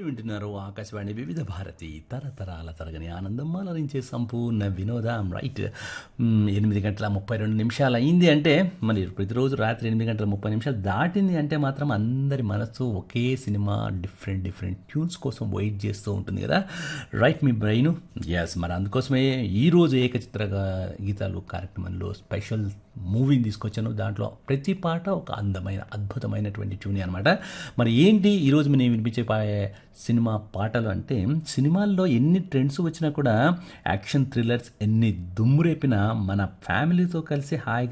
వింటున్నారు ఆకాశవాణి వివిధ భారతి తరతరాల తరగని ఆనందం అలరించే సంపూర్ణ వినోదం రైట్ మ్, ఎనిమిది గంటల ముప్పై రెండు నిమిషాలు అయింది అంటే మరి ప్రతిరోజు రాత్రి ఎనిమిది గంటల ముప్పై నిమిషాలు దాటింది అంటే మాత్రం అందరి మనసు ఒకే సినిమా డిఫరెంట్ డిఫరెంట్ ట్యూన్స్ కోసం వెయిట్ చేస్తూ ఉంటుంది కదా రైట్ మీ బ్రెయిన్ ఎస్ మరి అందుకోసమే ఈరోజు ఏకచిత్ర గా- గీతాలు కార్యక్రమంలో స్పెషల్ మూవీని తీసుకొచ్చాను దాంట్లో ప్రతి పాట ఒక అందమైన అద్భుతమైనటువంటి ట్యూన్ అనమాట మరి ఏంటి ఈరోజు నేను వినిపించే పా సినిమా పాటలు అంటే సినిమాల్లో ఎన్ని ట్రెండ్స్ వచ్చినా కూడా యాక్షన్ థ్రిల్లర్స్ ఎన్ని దుమ్ము రేపినా మన ఫ్యామిలీతో కలిసి హాయిగా